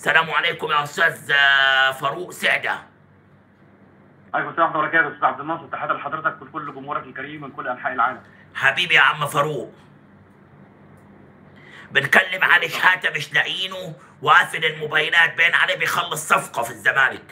السلام عليكم يا استاذ آه، فاروق سعده عليكم السلام ورحمه الله وبركاته استاذ عبد الناصر تحيه لحضرتك ولكل جمهورك الكريم من كل انحاء العالم حبيبي يا عم فاروق بنكلم علي شحاته مش لاقيينه وقافل الموبايلات باين عليه بيخلص صفقه في الزمالك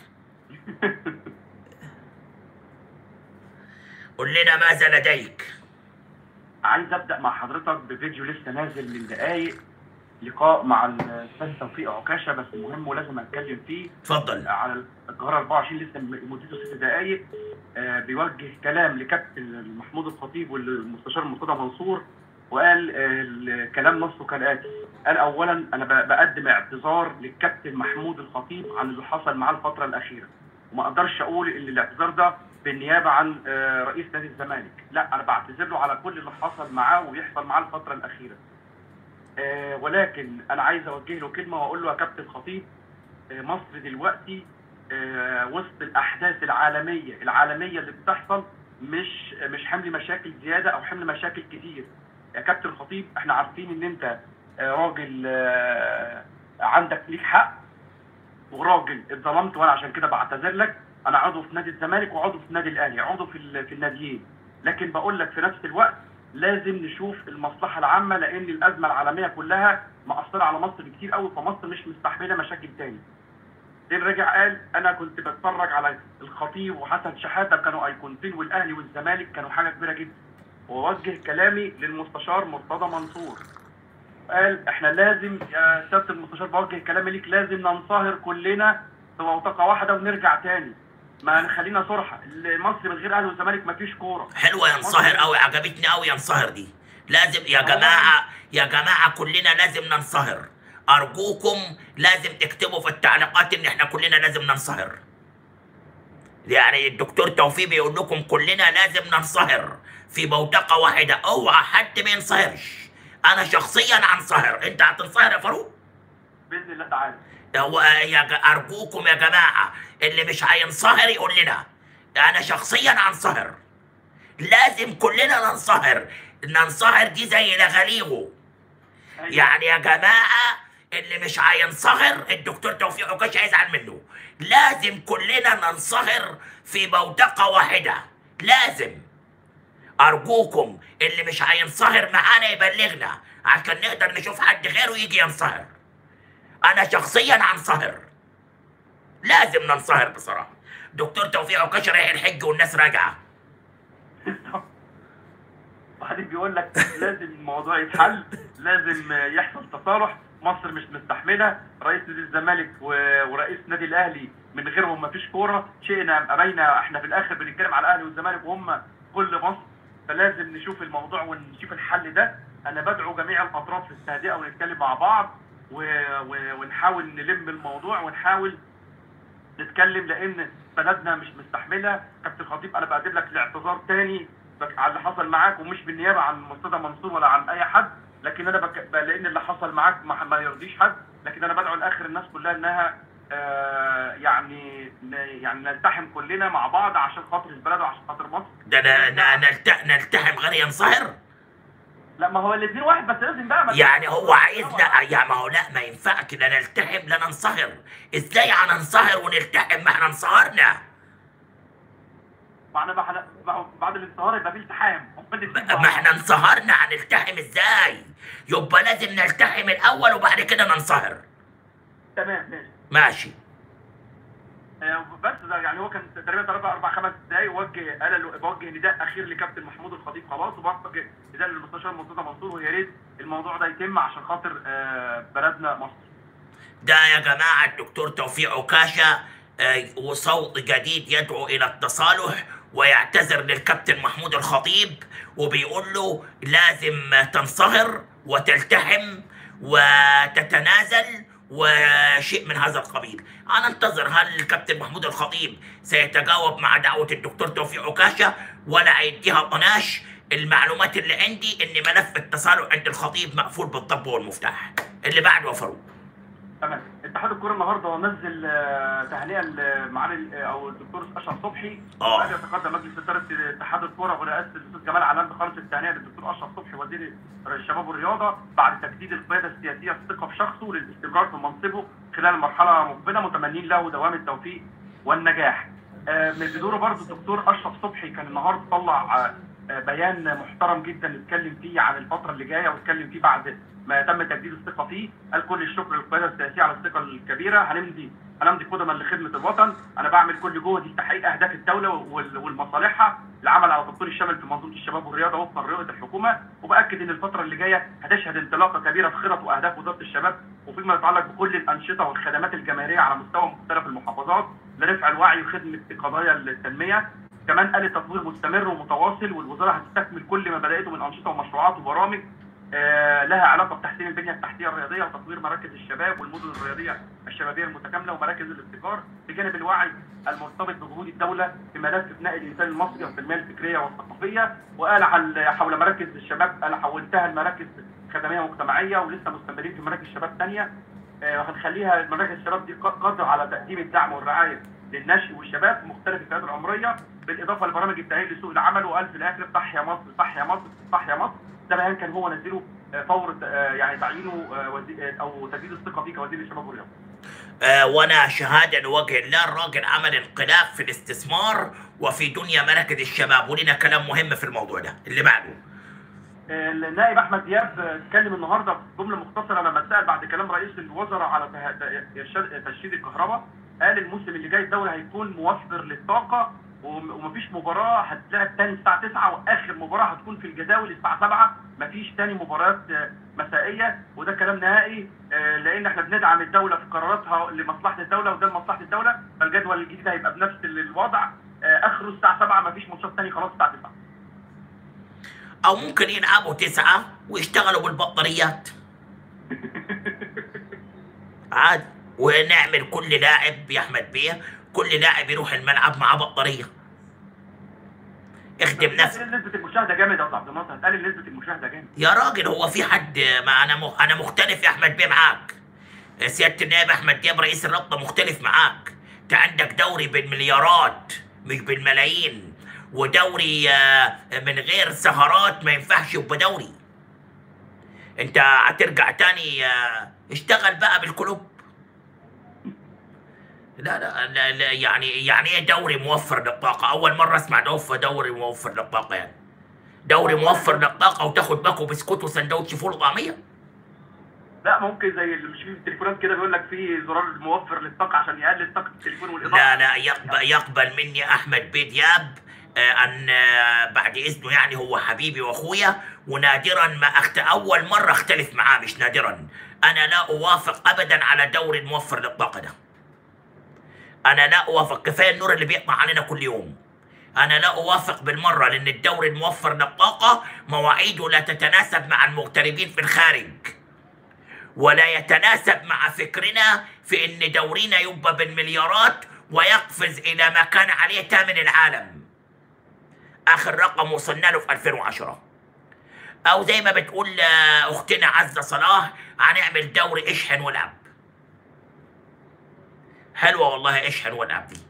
قل لنا ماذا لديك عايز ابدا مع حضرتك بفيديو لسه نازل من دقايق لقاء مع الاستاذ توفيق عكاشه بس مهم ولازم اتكلم فيه اتفضل على القاهره 24 لسه مدته ست دقائق آه، بيوجه كلام لكابتن محمود الخطيب والمستشار مرتضى منصور وقال آه، الكلام نصه كالاتي قال اولا انا ب- بقدم اعتذار للكابتن محمود الخطيب عن اللي حصل معاه الفتره الاخيره وما اقدرش اقول ان الاعتذار ده بالنيابه عن آه، رئيس نادي الزمالك لا انا بعتذر له على كل اللي حصل معاه وبيحصل معاه الفتره الاخيره آه، ولكن انا عايز اوجه له كلمه واقول له يا كابتن خطيب آه، مصر دلوقتي آه، وسط الاحداث العالميه العالميه اللي بتحصل مش مش حمل مشاكل زياده او حمل مشاكل كتير يا كابتن خطيب احنا عارفين ان انت آه، راجل آه، عندك ليك حق وراجل اتظلمت وانا عشان كده بعتذر لك انا عضو في نادي الزمالك وعضو في النادي الاهلي عضو في ال- في الناديين لكن بقول لك في نفس الوقت لازم نشوف المصلحه العامه لان الازمه العالميه كلها مأثره على مصر كتير قوي فمصر مش مستحمله مشاكل تاني دين رجع قال انا كنت بتفرج على الخطيب وحسن شحاته كانوا ايقونتين والاهلي والزمالك كانوا حاجه كبيره جدا ووجه كلامي للمستشار مرتضى منصور قال احنا لازم يا سياده المستشار بوجه كلامي ليك لازم ننصهر كلنا في منطقه واحده ونرجع تاني ما نخلينا صرحه مصر من غير اهلي والزمالك مفيش كوره حلوه يا نصهر قوي عجبتني قوي يا نصهر دي لازم يا جماعه يا جماعه كلنا لازم ننصهر ارجوكم لازم تكتبوا في التعليقات ان احنا كلنا لازم ننصهر يعني الدكتور توفيق بيقول لكم كلنا لازم ننصهر في بوتقه واحده اوعى حد ما ينصهرش انا شخصيا انصهر انت هتنصهر يا فاروق باذن الله تعالى هو يا ج- ارجوكم يا جماعه اللي مش هينصهر يقول لنا انا شخصيا انصهر لازم كلنا ننصهر ننصهر دي زي لغاليغو يعني يا جماعه اللي مش هينصهر الدكتور توفيق عكاش هيزعل منه لازم كلنا ننصهر في بوتقه واحده لازم ارجوكم اللي مش هينصهر معانا يبلغنا عشان نقدر نشوف حد غيره يجي ينصهر انا شخصيا انصهر لازم ننصهر بصراحه دكتور توفيق عكاش رايح الحج والناس راجعه وبعدين بيقول لك لازم الموضوع يتحل لازم يحصل تصالح مصر مش مستحمله رئيس نادي الزمالك و- ورئيس نادي الاهلي من غيرهم مفيش كوره شئنا ابينا احنا في الاخر بنتكلم على الاهلي والزمالك وهم كل مصر فلازم نشوف الموضوع ونشوف الحل ده انا بدعو جميع الاطراف للتهدئه ونتكلم مع بعض و... و... ونحاول نلم الموضوع ونحاول نتكلم لان بلدنا مش مستحمله كابتن خطيب انا بقدم لك الاعتذار تاني بك- على اللي حصل معاك ومش بالنيابه عن مرتضى منصور ولا عن اي حد لكن انا بك... ب- لان اللي حصل معاك ما, ما يرضيش حد لكن انا بدعو لاخر الناس كلها انها آه يعني ن- يعني نلتحم كلنا مع بعض عشان خاطر البلد وعشان خاطر مصر ده ن- ن- نلت- نلتحم غير ينصهر لا ما هو الاثنين واحد بس لازم بقى ما- يعني هو عايزنا يعني ما هو لا ما ينفعش لا نلتحم لا ننصهر ازاي هننصهر ونلتحم ما احنا انصهرنا معنى ما احنا ما- بعد الانصهار يبقى في التحام هم الاتنين مع ما احنا بعض. انصهرنا هنلتحم ازاي يبقى لازم نلتحم الاول وبعد كده ننصهر تمام ماشي ماشي آه، بس ده يعني هو كان تقريبا اربع اربع خمس دقايق وجه قال له بوجه نداء اخير لكابتن محمود الخطيب خلاص وبوجه نداء للمستشار مرتضى منصور ويا ريت الموضوع ده يتم عشان خاطر آه، بلدنا مصر ده يا جماعة الدكتور توفيق عكاشة آه، وصوت جديد يدعو إلى التصالح ويعتذر للكابتن محمود الخطيب وبيقول له لازم تنصهر وتلتحم وتتنازل وشيء من هذا القبيل أنا انتظر هل الكابتن محمود الخطيب سيتجاوب مع دعوة الدكتور توفيق عكاشة ولا هيديها طناش المعلومات اللي عندي ان ملف التصالح عند الخطيب مقفول بالضب والمفتاح اللي بعده يا فاروق تمام اتحاد الكوره النهارده نزل آه، تهنئه لمعالي او الدكتور اشرف صبحي آه. وقال يتقدم مجلس اداره اتحاد الكوره برئاسه الاستاذ جمال علام بخالص التهنئه للدكتور اشرف صبحي وزير الشباب والرياضه بعد تجديد القياده السياسيه الثقه في شخصه للاستمرار في منصبه خلال المرحله المقبله متمنين له دوام التوفيق والنجاح. آه، من بدوره برضه الدكتور اشرف صبحي كان النهارده طلع آه، آه، بيان محترم جدا اتكلم فيه عن الفتره اللي جايه واتكلم فيه بعد ما تم تجديد الثقه فيه قال كل الشكر للقياده السياسيه على الثقه الكبيره هنمضي هنمضي قدما لخدمه الوطن انا بعمل كل جهدي لتحقيق اهداف الدوله وال- والمصالحها العمل على تطوير الشمل في منظومه الشباب والرياضه وفقا لرؤيه الحكومه وباكد ان الفتره اللي جايه هتشهد انطلاقه كبيره في خطط واهداف وزاره الشباب وفيما يتعلق بكل الانشطه والخدمات الجماهيريه على مستوى مختلف المحافظات لرفع الوعي وخدمه قضايا التنميه كمان قال التطوير مستمر ومتواصل والوزاره هتستكمل كل ما بداته من انشطه ومشروعات وبرامج آه، لها علاقه بتحسين البنيه التحتيه الرياضيه وتطوير مراكز الشباب والمدن الرياضيه الشبابيه المتكامله ومراكز الابتكار بجانب الوعي المرتبط بجهود الدوله في ملف بناء الانسان المصري والتنميه الفكريه والثقافيه وقال عن- حول مراكز الشباب قال حولتها لمراكز خدميه مجتمعيه ولسه مستمرين في مراكز شباب ثانيه وهنخليها مراكز الشباب دي قادره على تقديم الدعم والرعايه للنشء والشباب في مختلف الفئات العمريه بالاضافه لبرامج التاهيل لسوق العمل وقال في الاخر صح يا مصر صح يا مصر صح يا مصر ده بيان كان هو نزله آه، فور آه، يعني تعيينه آه، وزي- آه، او تجديد الثقه فيه كوزير الشباب والرياضه آه وانا شهاده لوجه الله الراجل عمل انقلاب في الاستثمار وفي دنيا مراكز الشباب ولنا كلام مهم في الموضوع ده اللي بعده النائب احمد دياب اتكلم النهارده في جمله مختصره لما اتسال بعد كلام رئيس الوزراء على ته- ت- إرشاد- تشييد الكهرباء قال الموسم اللي جاي الدوري هيكون موفر للطاقه وم- ومفيش مباراه هتتلعب تاني الساعه 9 واخر مباراه هتكون في الجداول الساعه 7 مفيش تاني مباريات آه، مسائيه وده كلام نهائي آه، لان احنا بندعم الدوله في قراراتها لمصلحه الدوله وده لمصلحه الدوله فالجدول الجديد هيبقى بنفس الوضع آه، اخره الساعه 7 مفيش ماتشات تاني خلاص الساعه 9 او ممكن يلعبوا تسعة ويشتغلوا بالبطاريات عادي ونعمل كل لاعب يا احمد بيه كل لاعب يروح الملعب مع بطاريه اخدم نفسك هتقلل نسبة المشاهدة جامد يا أستاذ عبد الناصر هتقلل نسبة المشاهدة جامد يا راجل هو في حد ما انا مخ... انا مختلف يا احمد بيه معاك سياده النائب احمد دياب رئيس الرابطه مختلف معاك انت عندك دوري بالمليارات مش بالملايين ودوري آه، من غير سهرات ما ينفعش يبقى دوري انت هترجع تاني آه، اشتغل بقى بالكلوب لا لا, لا, لا يعني يعني ايه دوري موفر للطاقه اول مره اسمع دوفه دوري موفر للطاقه يعني دوري موفر للطاقه وتاخد باكو بسكوت وسندوتش فول وطعميه لا ممكن زي اللي مش في التليفونات كده بيقول لك في زرار موفر للطاقة عشان يقلل طاقة التليفون والإضاءة لا لا يقبل, يقبل مني احمد بيه دياب آه، ان آه، بعد اذنه يعني هو حبيبي واخويا ونادرا ما أخت... اول مره اختلف معاه مش نادرا انا لا اوافق ابدا على دوري موفر للطاقه ده انا لا اوافق كفايه النور اللي بيقطع علينا كل يوم انا لا اوافق بالمره لان الدوري الموفر للطاقه مواعيده لا تتناسب مع المغتربين في الخارج ولا يتناسب مع فكرنا في ان دورينا يبقى بالمليارات ويقفز الى ما كان عليه ثامن العالم اخر رقم وصلنا له في 2010 او زي ما بتقول آه، اختنا عزه صلاح هنعمل دوري اشحن والعب حلوه والله اشحن والعب دي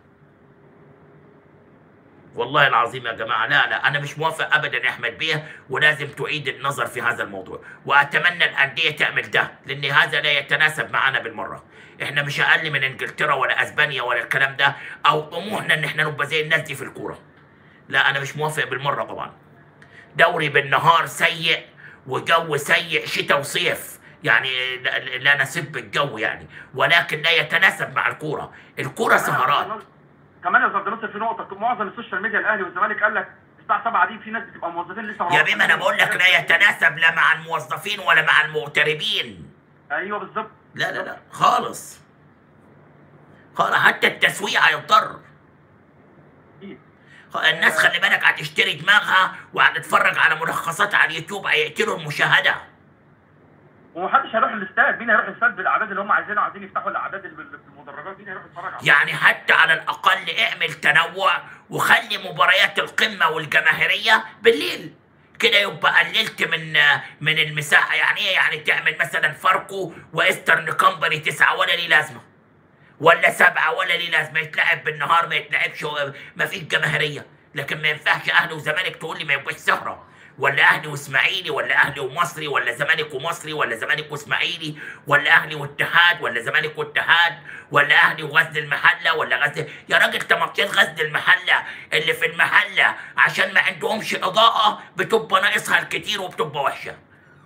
والله العظيم يا جماعة لا لا أنا مش موافق أبدا يا أحمد بيه ولازم تعيد النظر في هذا الموضوع وأتمنى الأندية تعمل ده لأن هذا لا يتناسب معنا بالمرة إحنا مش أقل من إنجلترا ولا أسبانيا ولا الكلام ده أو طموحنا إن إحنا نبقى زي الناس دي في الكورة لا أنا مش موافق بالمرة طبعا دوري بالنهار سيء وجو سيء شتاء وصيف يعني لا, لا نسب الجو يعني ولكن لا يتناسب مع الكورة الكورة سهرات كمان يا أستاذ عبد الناصر في نقطة معظم السوشيال ميديا الأهلي والزمالك قال لك الساعة 7 دي في ناس بتبقى موظفين لسه يا بيه ما انا بقول لك لا يتناسب لا مع الموظفين ولا مع المغتربين أيوه بالظبط لا لا لا خالص خالص حتى التسويق هيضطر أكيد. الناس خلي بالك هتشتري دماغها وهتتفرج على ملخصات على اليوتيوب هيقتلوا المشاهده ومحدش هيروح الاستاد مين هيروح الاستاد بالاعداد اللي هم عايزينها عايزين يفتحوا الاعداد اللي في المدرجات مين هيروح يتفرج على يعني حتى على الاقل اعمل تنوع وخلي مباريات القمه والجماهيريه بالليل كده يبقى قللت من من المساحه يعني ايه يعني تعمل مثلا فاركو وايسترن كومباني تسعه ولا ليه لازمه ولا سبعه ولا ليه لازمه يتلعب بالنهار ما يتلعبش ما فيش جماهيريه لكن ما ينفعش اهلي وزمالك تقول لي ما يبقاش سهره ولا اهلي واسماعيلي ولا اهلي ومصري ولا زمالك ومصري ولا زمالك واسماعيلي ولا اهلي واتحاد ولا زمالك واتحاد ولا اهلي وغزل المحله ولا غزل يا راجل انت ماتشات غزل المحله اللي في المحله عشان ما عندهمش اضاءه بتبقى ناقصها الكتير وبتبقى وحشه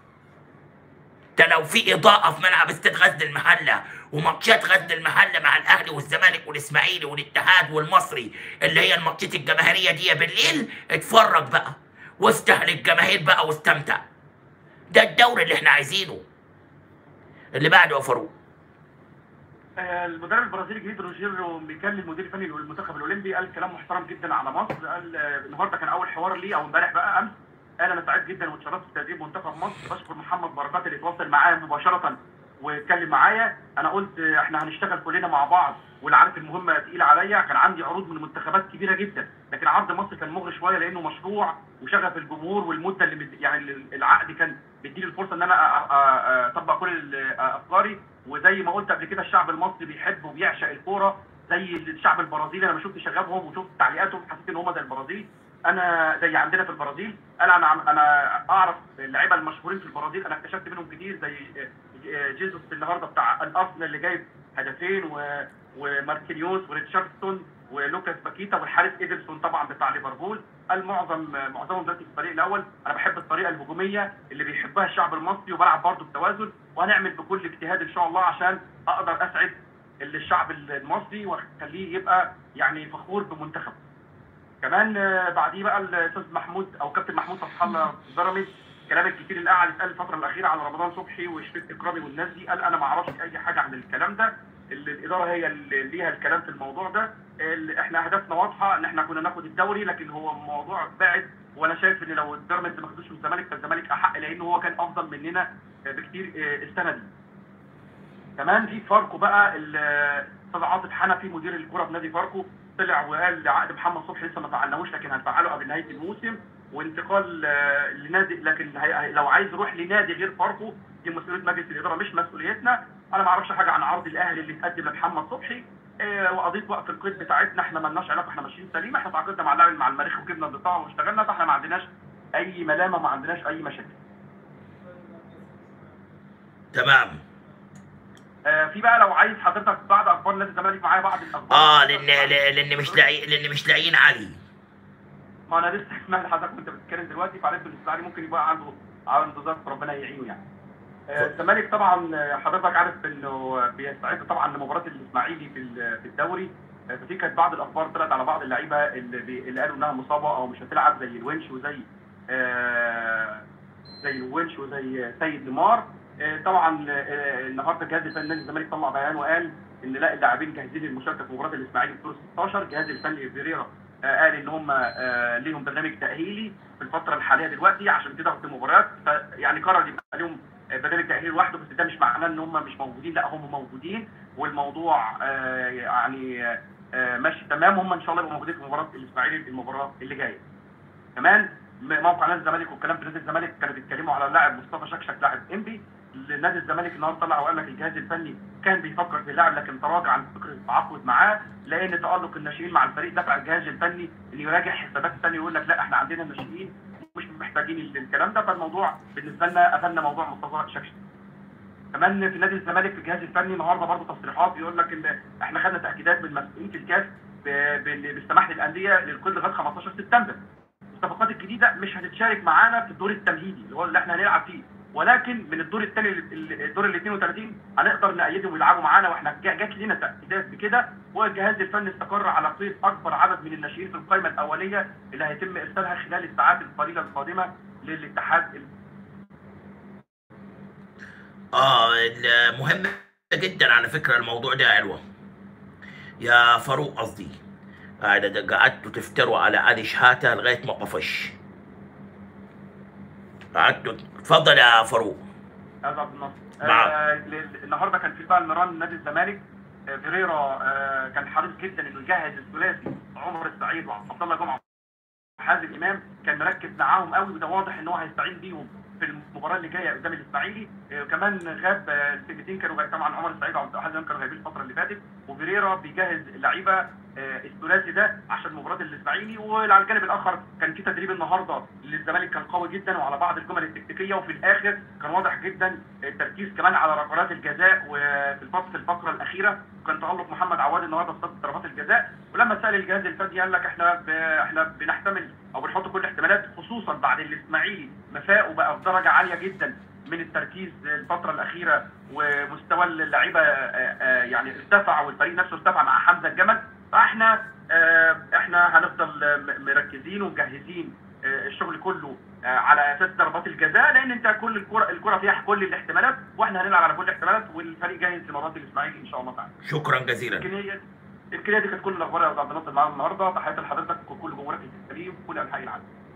ده لو في اضاءه في ملعب استاد غزل المحله وماتشات غزل المحله مع الاهلي والزمالك والاسماعيلي والاتحاد والمصري اللي هي الماتشات الجماهيريه دي بالليل اتفرج بقى واستهلك الجماهير بقى واستمتع ده الدوري اللي احنا عايزينه اللي بعده يا فاروق آه، المدرب البرازيلي جديد روجيرو بيكلم المدير الفني للمنتخب الاولمبي قال كلام محترم جدا على مصر قال آه، النهارده كان اول حوار ليه او امبارح بقى امس قال انا سعيد جدا واتشرفت بتدريب منتخب مصر بشكر محمد بركات اللي اتواصل معايا مباشره واتكلم معايا انا قلت آه، احنا هنشتغل كلنا مع بعض واللي عارف المهمه تقيله عليا كان عندي عروض من منتخبات كبيره جدا لكن عرض مصر كان مغري شويه لانه مشروع وشغف الجمهور والمده اللي مد... يعني العقد كان بيديني الفرصه ان انا أ- أ- أ- اطبق كل ال- افكاري وزي ما قلت قبل كده الشعب المصري بيحب وبيعشق الكوره زي الشعب البرازيلي انا ما شفت شغفهم وشفت تعليقاتهم حسيت ان هم زي البرازيل انا زي عندنا في البرازيل انا انا عم- انا اعرف اللعيبه المشهورين في البرازيل انا اكتشفت منهم كتير زي جيزوس النهارده بتاع الارسنال اللي جايب هدفين و وماركينيوس وريتشاردسون ولوكاس باكيتا والحارس ايدرسون طبعا بتاع ليفربول المعظم معظمهم دلوقتي في الفريق الاول انا بحب الطريقه الهجوميه اللي بيحبها الشعب المصري وبلعب برضه بتوازن وهنعمل بكل اجتهاد ان شاء الله عشان اقدر اسعد الشعب المصري واخليه يبقى يعني فخور بمنتخبه كمان آه، بعديه بقى الاستاذ محمود او كابتن محمود فتح الله بيراميدز الكلام الكتير اللي قاعد يتقال الفتره الاخيره على رمضان صبحي وشريف اكرامي والناس دي قال انا ما اعرفش اي حاجه عن الكلام ده اللي الاداره هي اللي ليها الكلام في الموضوع ده اللي احنا اهدافنا واضحه ان احنا كنا ناخد الدوري لكن هو الموضوع بعد وانا شايف ان لو بيراميدز ما خدوش من الزمالك فالزمالك احق لان هو كان افضل مننا بكتير آه، السنه دي كمان في فاركو بقى الاستاذ عاطف حنفي مدير الكره في نادي فاركو طلع وقال عقد محمد صبحي لسه ما فعلناهوش لكن هنفعله قبل نهايه الموسم وانتقال آه، لنادي لكن هي- لو عايز يروح لنادي غير فاركو دي مسؤوليه مجلس الاداره مش مسؤوليتنا انا ما اعرفش حاجه عن عرض الاهلي اللي اتقدم لمحمد صبحي آه، وقضيه وقت القيد بتاعتنا احنا مالناش علاقه احنا ماشيين سليم احنا تعاقدنا مع اللاعب مع المريخ وجبنا البطاقه واشتغلنا فاحنا ما عندناش اي ملامه ما عندناش اي مشاكل تمام آه، في بقى لو عايز حضرتك بعد اخبار نادي الزمالك معايا بعض الاخبار اه لان لان مش لاقي لان مش لاقيين علي ما انا لسه سمعت حضرتك وانت بتتكلم دلوقتي فعرفت ان الاسماعيلي ممكن يبقى عنده عنده ظرف ربنا يعينه يعني. آه، الزمالك طبعا آه، حضرتك عارف انه بيستعد طبعا لمباراه الاسماعيلي في ال- في الدوري آه، ففي كانت بعض الاخبار طلعت على بعض اللعيبه اللي, بي- اللي قالوا انها مصابه او مش هتلعب زي الونش وزي آه، زي الونش وزي سيد نيمار آه، طبعا آه، النهارده الجهاز الفني نادي الزمالك طلع بيان وقال ان لا اللاعبين جاهزين للمشاركه في مباراه الاسماعيلي في دور 16 الجهاز الفني فيريرا آه، قال ان هم آه، ليهم برنامج تاهيلي في الفتره الحاليه دلوقتي عشان كده في المباريات ف- يعني قرر يبقى لهم آه، برنامج تاهيلي لوحده بس ده مش معناه ان هم مش موجودين لا هم موجودين والموضوع آه، يعني آه، آه، ماشي تمام هم ان شاء الله يبقوا موجودين في مباراه الاسماعيلي المباراه اللي جايه كمان م- موقع نادي الزمالك والكلام في نادي الزمالك كانوا بيتكلموا على اللاعب مصطفى شكشك لاعب انبي نادي الزمالك النهارده طلع وقال لك الجهاز الفني كان بيفكر في اللاعب لكن تراجع عن فكره التعاقد معاه لان تالق الناشئين مع الفريق دفع الجهاز الفني ان يراجع حسابات ثانيه ويقول لك لا احنا عندنا الناشئين مش محتاجين ال- الكلام ده فالموضوع بالنسبه لنا قفلنا موضوع مصطفى شكشك كمان في نادي الزمالك في الجهاز الفني النهارده برضه تصريحات بيقول لك ان احنا خدنا تاكيدات من مسؤولين في الكاس ب- بال- بالسماح للانديه للقيد لغايه 15 سبتمبر الصفقات الجديده مش هتتشارك معانا في الدور التمهيدي اللي هو اللي احنا هنلعب فيه ولكن من الدور الثاني الدور ال 32 هنقدر نأيدهم ويلعبوا معانا واحنا جا- جات لنا تأكيدات بكده والجهاز الفني استقر على قيد اكبر عدد من الناشئين في القائمه الاوليه اللي هيتم ارسالها خلال الساعات القليله القادمه للاتحاد اه ال- مهم جدا على فكره الموضوع ده يا علوه يا فاروق قصدي قاعد قعدتوا تفتروا على علي شحاته لغايه ما طفش قعدتوا اتفضل يا فاروق هذا عبد الناصر مع- آه ل- النهارده كان في بقى المران نادي الزمالك آه فيريرا آه كان حريص جدا انه يجهز الثلاثي عمر السعيد وعبد الله جمعه حازم امام كان مركز معاهم قوي وده واضح ان هو هيستعين بيهم في المباراه اللي جايه قدام الاسماعيلي آه، كمان غاب آه، الفرقتين كانوا غايب- طبعا عمر السعيد وعبد حازم كانوا غايبين الفتره اللي فاتت وفيريرا بيجهز اللعيبه آه، الثلاثي ده عشان مباراه الاسماعيلي وعلى الجانب الاخر كان في تدريب النهارده للزمالك كان قوي جدا وعلى بعض الجمل التكتيكيه وفي الاخر كان واضح جدا التركيز كمان على ركلات الجزاء وفي الفقره في الفقره الاخيره كان تالق محمد عواد النهارده في صد ضربات الجزاء ولما سال الجهاز الفني قال لك احنا ب... احنا بنحتمل او بنحط كل الاحتمالات خصوصا بعد الاسماعيلي مفاقه بقى في درجه عاليه جدا من التركيز الفتره الاخيره ومستوى اللعيبه آه، آه، يعني ارتفع والفريق نفسه ارتفع مع حمزه الجمل فاحنا آه، احنا هنفضل آه، م- مركزين ومجهزين آه، الشغل كله آه، على اساس ضربات الجزاء لان انت كل الكره الكره فيها كل الاحتمالات واحنا هنلعب على كل الاحتمالات والفريق جاهز لمباراه الاسماعيلي ان شاء الله تعالى شكرا جزيلا يمكن هي يمكن هي دي كانت كل الاخبار يا استاذ عبد الناصر معانا النهارده تحياتي لحضرتك وكل جمهورك الكريم وكل انحاء العالم